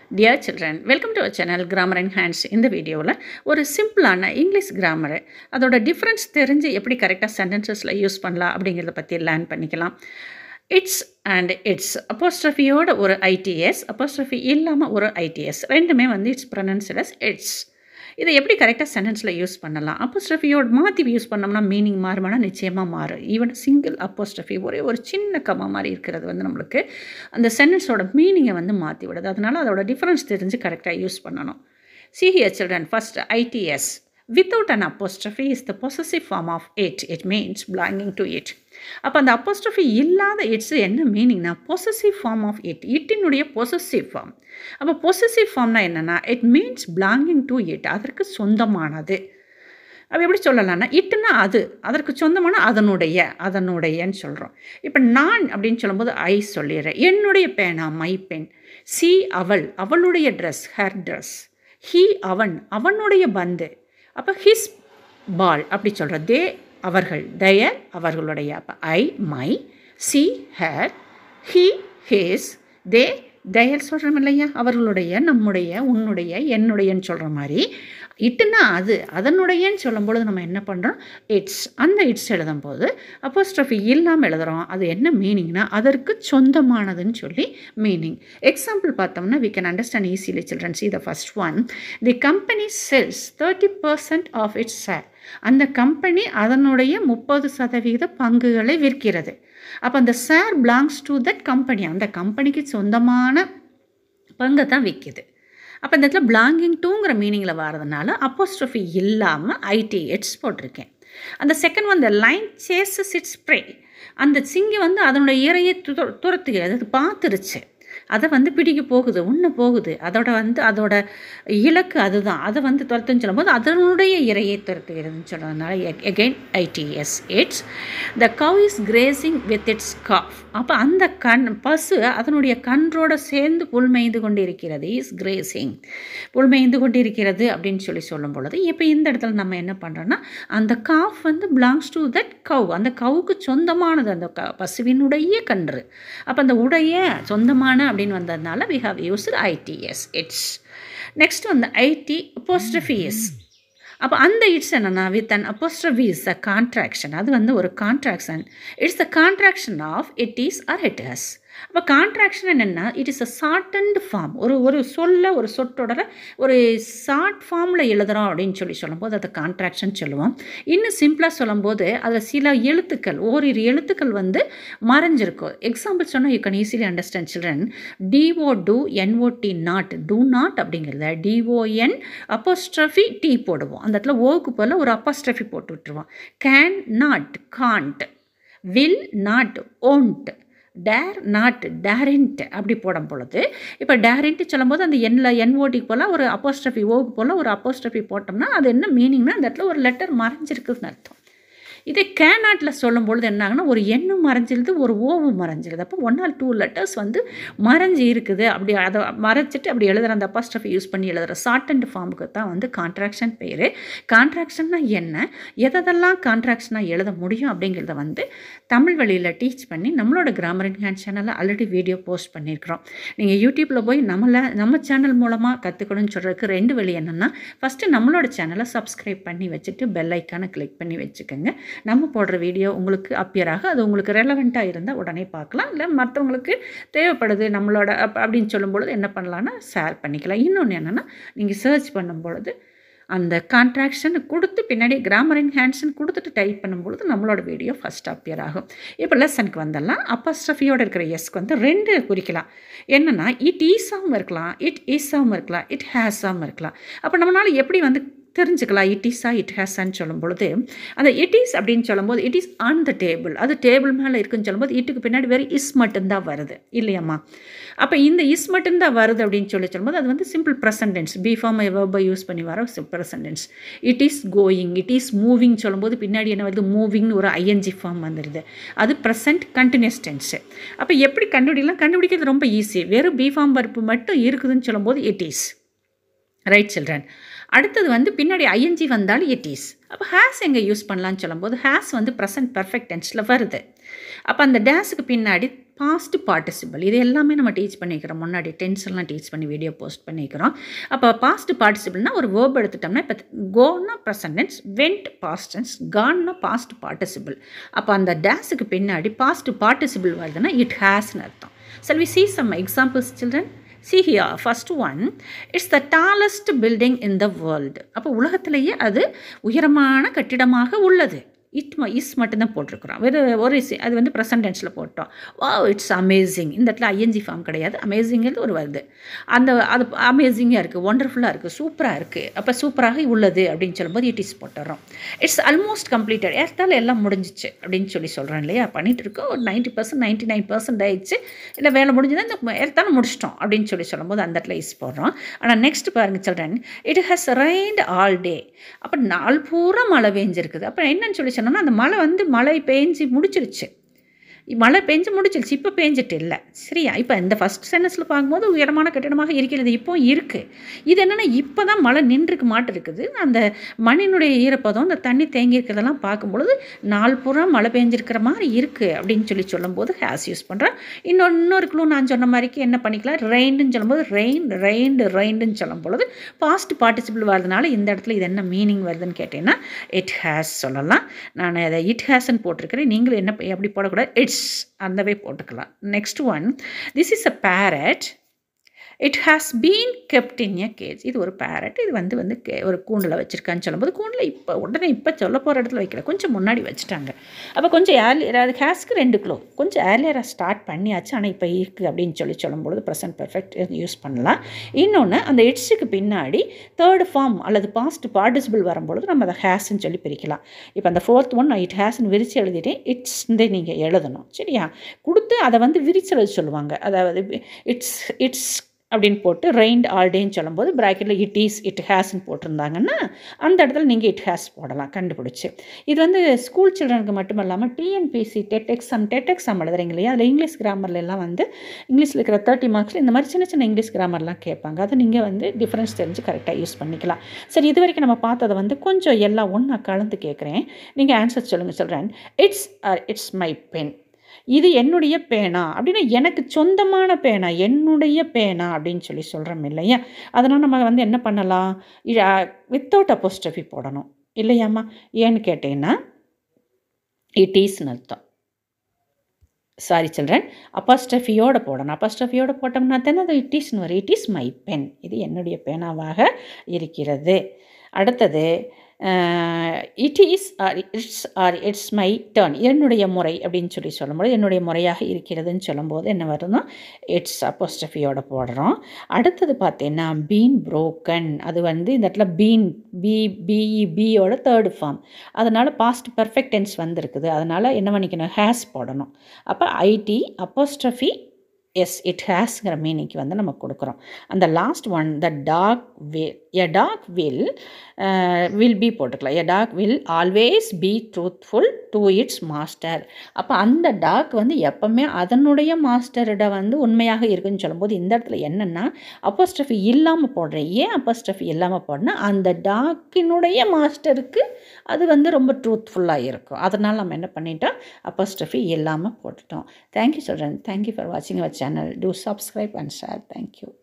Dear children welcome to our channel grammar and hands இந்த வீடியோவில் ஒரு சிம்பிளான இங்கிலீஷ் கிராமரு அதோட டிஃப்ரென்ஸ் தெரிஞ்சு எப்படி கரெக்டாக சென்டென்சஸில் யூஸ் பண்ணலாம் அப்படிங்கிறத பற்றி லேர்ன் பண்ணிக்கலாம் இட்ஸ் அண்ட் இட்ஸ் அப்போஸ்ட்ரஃபியோட ஒரு ஐடிஎஸ் அப்போஸ்ட்ரஃபி இல்லாமல் ஒரு ஐடிஎஸ் ரெண்டுமே வந்து இட்ஸ் ப்ரொனன்ஸ்ட் அஸ் இட்ஸ் இதை எப்படி கரெக்டாக சென்டென்ஸில் யூஸ் பண்ணலாம் அப்போஸ்ட்ரஃபியோட மாற்றி யூஸ் பண்ணோம்னா மீனிங் மாறுமானா நிச்சயமாக மாறும் ஈவன் சிங்கிள் அப்போஸ்ட்ரஃபி ஒரே ஒரு சின்ன கம்மா மாதிரி இருக்கிறது வந்து நம்மளுக்கு அந்த சென்டென்ஸோட மீனிங்கை வந்து மாற்றி விடுது அதனால் அதோட டிஃப்ரென்ஸ் தெரிஞ்சு கரெக்டாக யூஸ் பண்ணணும் சிஹிஎச் children first I T S without an apostrophe is the possessive form of it it means belonging to it அப்போ அந்த அப்போஸ்ட்ரஃபி இல்லாத இட்ஸ் என்ன மீனிங்னா பொசசிவ் ஃபார்ம் ஆஃப் இட் இட்டினுடைய பொசசிவ் ஃபார்ம் அப்போ பொசசிவ் ஃபார்ம்னா என்னென்னா it means belonging to it அதற்கு சொந்தமானது அப்போ எப்படி சொல்லலாம்னா இட்டுனா அது அதற்கு சொந்தமான அதனுடைய அதனுடையன்னு சொல்கிறோம் இப்போ நான் அப்படின்னு சொல்லும்போது ஐ சொல்லிடுறேன் என்னுடைய பேனா மை பென் சி அவள் அவளுடைய ட்ரெஸ் ஹேர் ட்ரெஸ் ஹீ அவன் அவனுடைய பந்து அப்போ ஹிஸ் பால் அப்படி சொல்கிற தே அவர்கள் தயர் அவர்களுடைய அப்போ I my she her he his they their சொல்கிறோம் இல்லையா அவர்களுடைய நம்முடைய உன்னுடைய என்னுடையன்னு சொல்கிற மாதிரி இட்டுனா அது அதனுடையன்னு சொல்லும்பொழுது நம்ம என்ன பண்ணுறோம் இட்ஸ் அந்த இட்ஸ் எழுதும் போது அப்போஸ்ட்ரஃபி இல்லாமல் எழுதுகிறோம் அது என்ன மீனிங்னா அதற்கு சொந்தமானதுன்னு சொல்லி மீனிங் எக்ஸாம்பிள் பார்த்தோம்னா we can understand easily children see the first one the company sells thirty percent of its share அந்த கம்பெனி அதனுடைய முப்பது சதவீத பங்குகளை விற்கிறது அப்போ அந்த share belongs to that company அந்த கம்பெனிக்கு சொந்தமான பங்கை தான் விற்கிது அப்போ இந்த இடத்துல பிலாங்கிங் டூங்கிற மீனிங்கில் வரதுனால அப்போஸ்ட்ரஃபி இல்லாமல் ஐடி எட்ஸ் போட்டிருக்கேன் அந்த செகண்ட் வந்து லைன் சேசஸ் இட்ஸ் ஸ்ப்ரே அந்த சிங்கி வந்து அதனுடைய இறையை து துரத்துகிறது அது பார்த்துருச்சு அதை வந்து பிடிக்க போகுது உண்ண போகுது அதோட வந்து அதோட இலக்கு அதுதான் அதை வந்து துரத்துன்னு சொல்லும்போது அதனுடைய இறையை துரத்துகிறதுன்னு சொல்கிறதுனால again I T S its the cow is grazing with its calf அப்போ அந்த கண் பசு அதனுடைய கன்றோட சேர்ந்து புல்மேய்ந்து கொண்டு இருக்கிறது இஸ் கிரேசிங் புல்மேய்ந்து கொண்டு இருக்கிறது அப்படின்னு சொல்லி சொல்லும் பொழுது இப்போ இந்த இடத்துல நம்ம என்ன பண்ணுறோன்னா அந்த காஃப் வந்து பிலாங்ஸ் டு தட் கவ் அந்த கவுக்கு சொந்தமானது அந்த க பசுவினுடைய கன்று அப்போ அந்த உடைய சொந்தமான அப்படின்னு வந்ததுனால we have used I T S its next வந்து ஐடி அப்போஸ்ட்ரஃபிஎஸ் அப்போ அந்த இட்ஸ் என்னென்னா with an apostrophe is a contraction அது வந்து ஒரு contraction its the contraction of it is or it has அப்போ கான்ட்ராக்ஷன் என்னென்னா it is a short and form ஒரு ஒரு சொல்ல ஒரு சொற்றொடரை ஒரு ஷார்ட் ஃபார்மில் எழுதுகிறோம் அப்படின்னு சொல்லி சொல்லும்போது அதை கான்ட்ராக்ஷன் சொல்லுவோம் இன்னும் சிம்பிளாக சொல்லும்போது அதில் சில எழுத்துக்கள் ஓரிரு எழுத்துக்கள் வந்து மறைஞ்சிருக்கும் எக்ஸாம்பிள் சொன்னால் you can easily understand children D O do N O T not do not அப்படிங்கிறத டிஓஎன் அப்போஸ்ட்ரஃபி டி போடுவோம் அந்த இடத்துல ஓக்கு போல் ஒரு அப்போஸ்ட்ரஃபி போட்டு விட்டுருவோம் can not can't will not won't dare not daren't அப்படி போடும் பொழுது இப்போ டேரின்ட்டு சொல்லும்போது அந்த எண்ணில் என்ஓடிக்கு போல் ஒரு அப்போஸ்ட்ரஃபி ஓக்கு போல் ஒரு அப்போஸ்ட்ரஃபி போட்டோம்னா அது என்ன மீனிங்னா அந்த இடத்துல ஒரு லெட்டர் மறைஞ்சிருக்குதுன்னு அர்த்தம் இதே கேனாட்டில் சொல்லும் பொழுது என்ன ஆகுனா ஒரு எண்ணும் மறைஞ்சிருது ஒரு ஓவும் மறைஞ்சிருது அப்போ ஒன் ஆர் டூ லெட்டர்ஸ் வந்து மறைஞ்சி இருக்குது அப்படி அதை மறைச்சிட்டு அப்படி எழுதுகிற அந்த அப்போஸ்ட்ரஃபி யூஸ் பண்ணி எழுதுகிற ஷார்ட் அண்ட் ஃபார்முக்கு தான் வந்து கான்ட்ராக்ஷன் பேர் கான்ட்ராக்ஷன்னா என்ன எதெல்லாம் கான்ட்ராக்ஷனாக எழுத முடியும் அப்படிங்கிறத வந்து தமிழ் வழியில் டீச் பண்ணி நம்மளோட கிராமர் இன் ஹேண்ட் சேனலில் ஆல்ரெடி வீடியோ போஸ்ட் பண்ணியிருக்கிறோம் நீங்கள் யூடியூப்பில் போய் நம்மளை நம்ம சேனல் மூலமாக கற்றுக்கணும்னு சொல்கிறதுக்கு ரெண்டு வழி என்னென்னா ஃபஸ்ட்டு நம்மளோட சேனலை சப்ஸ்கிரைப் பண்ணி வச்சுட்டு பெல் ஐக்கானை கிளிக் பண்ணி வச்சுக்கோங்க நம்ம போடுற வீடியோ உங்களுக்கு அப்பியராக அது உங்களுக்கு ரெலவெண்ட்டாக இருந்தால் உடனே பார்க்கலாம் இல்லை மற்றவங்களுக்கு தேவைப்படுது நம்மளோட அப் அப்படின்னு சொல்லும்பொழுது என்ன பண்ணலான்னா ஷேர் பண்ணிக்கலாம் இன்னொன்று என்னென்னா நீங்கள் சர்ச் பண்ணும் பொழுது அந்த கான்ட்ராக்ஷன் கொடுத்து பின்னாடி கிராமர் இன் ஹேண்ட்ஸ்னு கொடுத்துட்டு டைப் பண்ணும்பொழுது நம்மளோட வீடியோ ஃபஸ்ட் அப்பியர் ஆகும் இப்போ லெசனுக்கு வந்தெல்லாம் அப்பஸ்ட்ரஃபியோடு இருக்கிற எஸ்க்கு வந்து ரெண்டு குறிக்கலாம் என்னென்னா இட் ஈஸாகவும் இருக்கலாம் இட் ஈஸாகவும் இருக்கலாம் இட் ஹேஸாகவும் இருக்கலாம் அப்போ நம்மளால் எப்படி வந்து தெரிஞ்சுக்கலாம் இட் இஸா இட் ஹேஸான்னு சொல்லும் பொழுது அந்த இட் இஸ் அப்படின்னு சொல்லும்போது it is on the table அது டேபிள் மேலே இருக்குன்னு சொல்லும்போது இட்டுக்கு பின்னாடி வேறு இஸ் மட்டும்தான் வருது இல்லையாம்மா அப்போ இந்த இஸ் மட்டும்தான் வருது அப்படின்னு சொல்லி சொல்லும்போது அது வந்து சிம்பிள் ப்ரெசன்டென்ஸ் பி ஃபார்ம் வெர்பை யூஸ் பண்ணி வர present tense it is going it is moving சொல்லும்போது பின்னாடி என்ன வருது மூவிங்னு ஒரு ஐஎன்ஜி ஃபார்ம் வந்துடுது அது ப்ரெசன்ட் கண்டினியூஸ் டென்ஸு அப்போ எப்படி கண்டுபிடிக்கலாம் கண்டுபிடிக்கிறது ரொம்ப ஈஸி வெறும் பி ஃபார்ம் பருப்பு மட்டும் இருக்குதுன்னு சொல்லும்போது இட் இஸ் ரைட் சில்ட்ரன் அடுத்தது வந்து பின்னாடி ஐஎன்ஜி வந்தாலும் இட் இஸ் அப்போ ஹேஸ் எங்கே யூஸ் பண்ணலான்னு சொல்லும்போது ஹேஸ் வந்து ப்ரெசன்ட் பர்ஃபெக்ட் டென்ஸில் வருது அப்போ அந்த டேஸுக்கு பின்னாடி பாஸ்ட் பார்ட்டிசிபிள் இது எல்லாமே நம்ம டீச் பண்ணிக்கிறோம் முன்னாடி டென்ஸ் எல்லாம் டீச் பண்ணி வீடியோ போஸ்ட் பண்ணிக்கிறோம் அப்போ பாஸ்ட் பார்ட்டிசிபிள்னா ஒரு வேர்ப் எடுத்துட்டோம்னா இப்போ கோன்னா present tense went past tense கான்னா பாஸ்ட் பார்ட்டிசிபிள் அப்போ அந்த டேஸுக்கு பின்னாடி பாஸ்ட் பார்ட்டிசிபிள் வருதுன்னா இட் ஹேஸ்னு அர்த்தம் Shall we see some examples, children? See here, first one, it's the tallest building in the world. அப்போ உலகத்திலேயே அது உயரமான கட்டிடமாக உள்ளது இட் ம இஸ் மட்டும்தான் போட்டிருக்கிறோம் வேறு ஒரு இஸ் அது வந்து ப்ரெசன்ட் டென்ஸில் போட்டோம் வா இட்ஸ் அமேசிங் இந்த இடத்துல ஐஎன்ஜி ஃபார்ம் கிடையாது அமேசிங்கிறது ஒரு வருது அந்த அது அமேசிங்காக இருக்குது ஒண்டர்ஃபுல்லாக இருக்குது சூப்பராக இருக்குது அப்போ சூப்பராக உள்ளது அப்படின்னு சொல்லும்போது இட் இஸ் போட்டுறோம் இட்ஸ் ஆல்மோஸ்ட் கம்ப்ளீட்டட் ஏற்றாலும் எல்லாம் முடிஞ்சிச்சு அப்படின்னு சொல்லி சொல்கிறேன் இல்லையா பண்ணிட்டு இருக்கோம் ஒரு ninety percent ninety nine percent ஆயிடுச்சு இல்லை வேலை முடிஞ்சதுன்னா இந்த ஏற்றாலும் முடிச்சிட்டோம் அப்படின்னு சொல்லி சொல்லும்போது அந்த இடத்துல இஸ் போடுறோம் ஆனால் நெக்ஸ்ட் பாருங்க சொல்கிறேன் it has rained all day அப்போ நாள் பூரா மழை பெஞ்சிருக்குது அப்போ என்னன்னு சொல்லி சொன்னோம்னா அந்த மழை வந்து மழை பெஞ்சு முடிச்சிருச்சு மழை பெஞ்சு முடிச்சிருச்சு இப்போ பெஞ்சிட்டு இல்லை சரியா இப்போ இந்த ஃபஸ்ட் சென்டென்ஸில் பார்க்கும்போது உயரமான கட்டிடமாக இருக்கிறது இப்போ இருக்குது இது என்னென்னா இப்போ தான் மழை நின்றுக்கு மாட்டு இருக்குது அந்த மண்ணினுடைய ஈரப்பதம் அந்த தண்ணி தேங்கி இருக்கிறதெல்லாம் பார்க்கும்பொழுது நாள் பூரா மழை பெஞ்சிருக்கிற மாதிரி இருக்குது அப்படின்னு சொல்லி சொல்லும்போது ஹேஸ் யூஸ் பண்ணுறேன் இன்னொரு இன்னொரு க்ளூ நான் சொன்ன மாதிரிக்கு என்ன பண்ணிக்கலாம் ரெயின்னு சொல்லும்போது ரெயின் ரெயின்டு ரெயின்டுன்னு சொல்லும் பொழுது பாஸ்ட் பார்ட்டிசிபிள் வரதுனால இந்த இடத்துல இது என்ன மீனிங் வருதுன்னு கேட்டீங்கன்னா இட் ஹேஸ் சொல்லலாம் நான் அதை இட் ஹேஸ்ன்னு போட்டிருக்கிறேன் நீங்களும் என்ன எப்படி போடக்கூடாது இட்ஸ் அந்த வே போட்டுக்கலாம் next one this is a parrot it has been kept in a cage இது ஒரு பேரட் இது வந்து வந்து கே ஒரு கூண்டில் வச்சுருக்கான்னு சொல்லும்போது கூண்டில் இப்போ உடனே இப்போ சொல்ல போகிற இடத்துல வைக்கல கொஞ்சம் முன்னாடி வச்சுட்டாங்க அப்போ கொஞ்சம் ஏர்லியர் அது ஹேஸ்க்கு ரெண்டு கிலோ கொஞ்சம் ஏர்லியராக ஸ்டார்ட் பண்ணியாச்சு ஆனால் இப்போ இருக்குது அப்படின்னு சொல்லி சொல்லும்பொழுது ப்ரெசன்ட் பெர்ஃபெக்ட் யூஸ் பண்ணலாம் இன்னொன்று அந்த இட்ஸுக்கு பின்னாடி தேர்ட் ஃபார்ம் அல்லது பாஸ்ட் பார்ட்டிசிபிள் வரும்பொழுது நம்ம அதை ஹேஸ்ன்னு சொல்லி பிரிக்கலாம் இப்போ அந்த ஃபோர்த் ஒன் நான் இட் ஹேஸ்ன்னு விரித்து எழுதிட்டேன் இட்ஸ்ன்றே நீங்கள் எழுதணும் சரியா கொடுத்து அதை வந்து விரிச்சு எழுத சொல்லுவாங்க அதாவது இட்ஸ் இட்ஸ் அப்படின்னு போட்டு ரெயின்ட் ஆல் டேன்னு சொல்லும்போது ப்ராக்கெட்டில் இட் இஸ் இட் ஹேஸ்ன்னு போட்டிருந்தாங்கன்னா அந்த இடத்துல நீங்கள் இட் ஹேஸ் போடலாம் கண்டுபிடிச்சி இது வந்து ஸ்கூல் சில்ட்ரனுக்கு மட்டும் இல்லாமல் TNPC TET exam TET exam எழுதுறீங்க இல்லையா அதில் இங்கிலீஷ் கிராமர்ல எல்லாம் வந்து இங்கிலீஷில் இருக்கிற தேர்ட்டி மார்க்ஸில் இந்த மாதிரி சின்ன சின்ன இங்கிலீஷ் கிராமர்லாம் கேட்பாங்க அதை நீங்கள் வந்து டிஃப்ரென்ஸ் தெரிஞ்சு கரெக்டாக யூஸ் பண்ணிக்கலாம் சரி இது வரைக்கும் நம்ம பார்த்ததை வந்து கொஞ்சம் எல்லாம் ஒன்றா கலந்து கேட்குறேன் நீங்கள் ஆன்சர் சொல்லுங்கள் சொல்கிறேன் இட்ஸ் இட்ஸ் மை பென் இது என்னுடைய பேனா அப்படின்னா எனக்கு சொந்தமான பேனா என்னுடைய பேனா அப்படின்னு சொல்லி சொல்கிறோம் இல்லையா அதனால் நம்ம வந்து என்ன பண்ணலாம் வித்தவுட் அப்போஸ்டஃபி போடணும் இல்லையாம்மா ஏன்னு கேட்டீங்கன்னா இட் ஈஸ்னு அர்த்தம் சாரி சில்ட்ரன் அப்பாஸ்டஃபியோடு போடணும் அப்பாஸ்டஃபியோடு போட்டோம்னா தானே அது இட் இஸ்னு வரும் இட் இஸ் மை பென் இது என்னுடைய பேனாவாக இருக்கிறது அடுத்தது it is or it's or it's my turn என்னுடைய முறை அப்படின்னு சொல்லி சொல்லும்போது என்னுடைய முறையாக இருக்கிறதுன்னு சொல்லும்போது என்ன வருதுன்னா இட்ஸ் அப்போஸ்டஃபியோட போடுறோம் அடுத்தது பார்த்தீங்கன்னா பீன் புரோக்கன் அது வந்து இந்த இடத்துல பீன் பி பிஇ பியோட தேர்டு ஃபார்ம் அதனால் பாஸ்ட் பர்ஃபெக்ட் டென்ஸ் வந்திருக்குது அதனால் என்ன பண்ணிக்கணும் ஹேஸ் போடணும் அப்போ ஐடி அப்போஸ்டஃபி எஸ் இட் ஹேஸ்ங்கிற மீனிங்க்கு வந்து நம்ம கொடுக்குறோம் அந்த last one the dog will a dog will will be போட்டுக்கலாம் a dog will always be truthful to its master அப்போ அந்த டாக் வந்து எப்போவுமே அதனுடைய மாஸ்டரிட வந்து உண்மையாக இருக்குன்னு சொல்லும்போது இந்த இடத்துல என்னென்னா அப்போஸ்டஃபி இல்லாமல் போடுறேன் ஏன் அப்போஸ்டஃபி இல்லாமல் போடுறேன்னா அந்த டாக்கினுடைய மாஸ்டருக்கு அது வந்து ரொம்ப ட்ரூத்ஃபுல்லாக இருக்கும் அதனால் நம்ம என்ன பண்ணிட்டோம் அப்போஸ்டஃபி இல்லாமல் போட்டுட்டோம் தேங்க்யூ சொல்கிறேன் தேங்க்யூ ஃபார் வாட்சிங் our channel do subscribe and share thank you